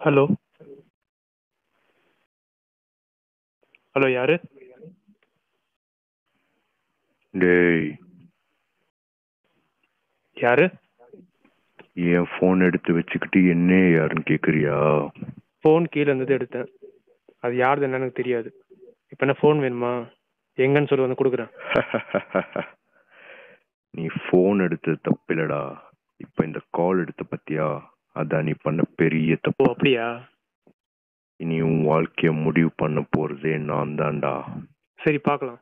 Hello hello யாரு டேய் யாரு என் ஃபோன் எடுத்து வச்சுக்கிட்டு என்ன யாருன்னு கேட்குறியா ஃபோன் கீழே இருந்தது எடுத்தேன் அது யாருது என்னன்னு எனக்கு தெரியாது இப்போ என்ன ஃபோன் வேணுமா எங்கன்னு சொல்லி வந்து கொடுக்குறேன் நீ ஃபோன் எடுத்தது தப்பில்லடா இப்போ இந்த கால் எடுத்த பத்தியா அதான் நீ பண்ண பெரிய ஓ தப்பு அப்படியா இனி உன் வாழ்க்கைய முடிவு பண்ண போறதே நான் தான்டா சரி பார்க்கலாம்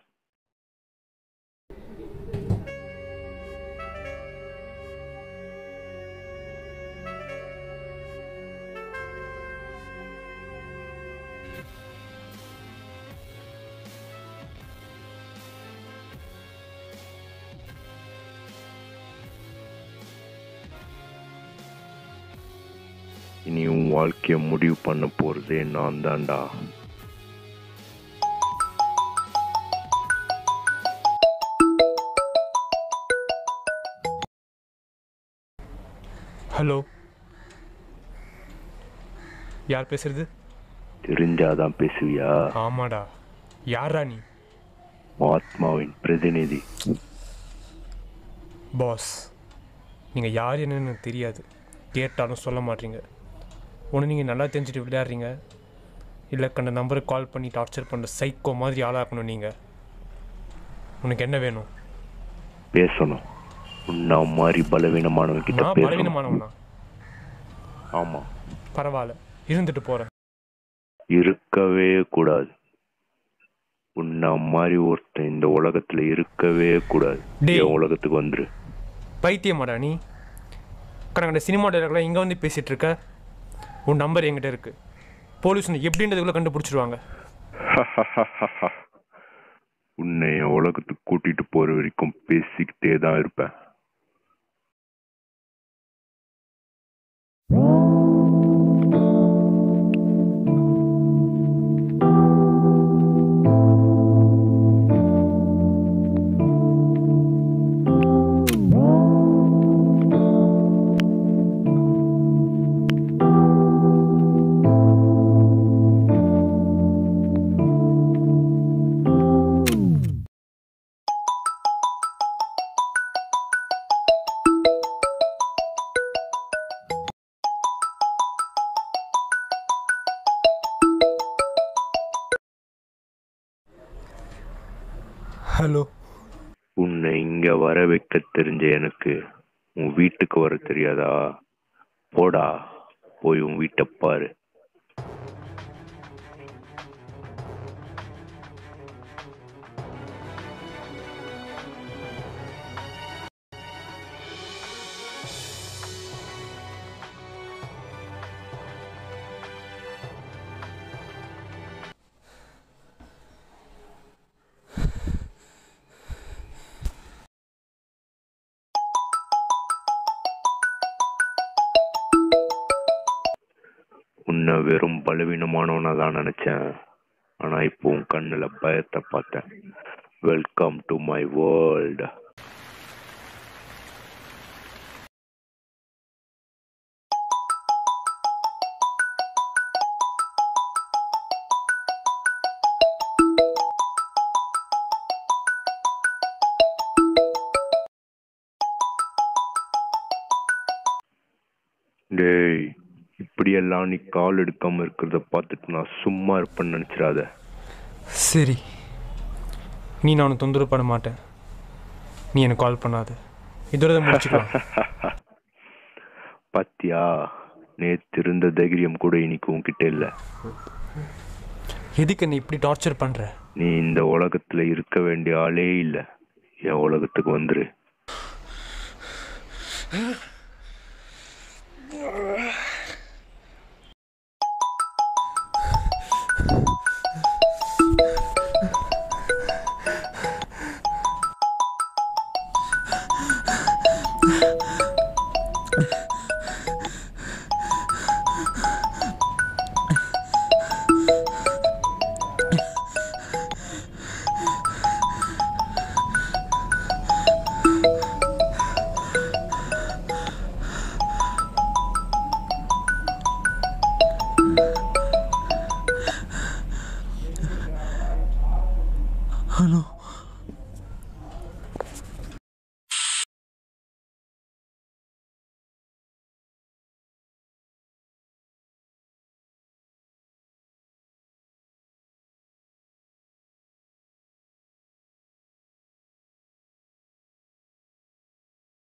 இனி உன் வாழ்க்கைய முடிவு பண்ண போறதே நான் தான்டா ஹலோ யார் பேசுறது தெரிஞ்சாதான் பேசுவியா ஆமாடா யாரா நீ ஆத்மாவின் பிரதிநிதி பாஸ் நீங்கள் யார் என்னன்னு எனக்கு தெரியாது கேட்டாலும் சொல்ல மாட்டீங்க ஒன்று நீங்கள் நல்லா தெரிஞ்சுட்டு விளையாடுறீங்க இல்லை கண்ட நம்பருக்கு கால் பண்ணி டார்ச்சர் பண்ணுற சைக்கோ மாதிரி ஆளாக்கணும் நீங்கள் உனக்கு என்ன வேணும் பேசணும் உன்ன மாதிரி பலவீனமானவன் கிட்ட நான் பேசணும் பலவீனமானவனா ஆமா பரவாயில்ல இருந்துட்டு போகிறேன் இருக்கவே கூடாது உன்ன மாதிரி ஒருத்தன் இந்த உலகத்துல இருக்கவே கூடாது டேய். என் உலகத்துக்கு வந்துரு பைத்தியமாடா நீ கணக்கண்ட சினிமா டைலாக்லாம் இங்கே வந்து பேசிகிட்டு இருக்க உன் நம்பர் என்கிட்ட இருக்குது போலீஸ் உன்னை எப்படின்றதுக்குள்ளே கண்டுபிடிச்சிருவாங்க உன்னை என் உலகத்துக்கு கூட்டிட்டு போற வரைக்கும் பேசிக்கிட்டே தான் இருப்பேன் ஹலோ உன்னை இங்க வர வைக்க தெரிஞ்ச எனக்கு உன் வீட்டுக்கு வர தெரியாதா போடா போய் உன் வீட்டை பாரு உன்னை வெறும் பலவீனமானவனா தான் நினைச்சேன் ஆனா இப்போ உன் கண்ணுல பயத்தை பார்த்தேன் வெல்கம் டு மை வேர்ல்ட் டேய் இப்படியெல்லாம் நீ கால் எடுக்காம இருக்கிறத பார்த்துட்டு நான் சும்மா இருப்பேன்னு நினைச்சிடாத சரி நீ நான் உனக்கு தொந்தரவு பண்ண மாட்டேன் நீ எனக்கு கால் பண்ணாத இதோட இதை முடிச்சுக்கலாம் பாத்தியா நேத்து இருந்த தைரியம் கூட இன்னைக்கு உன்கிட்ட இல்ல எதுக்கு நீ இப்படி டார்ச்சர் பண்ணுற நீ இந்த உலகத்துல இருக்க வேண்டிய ஆளே இல்ல என் உலகத்துக்கு வந்துரு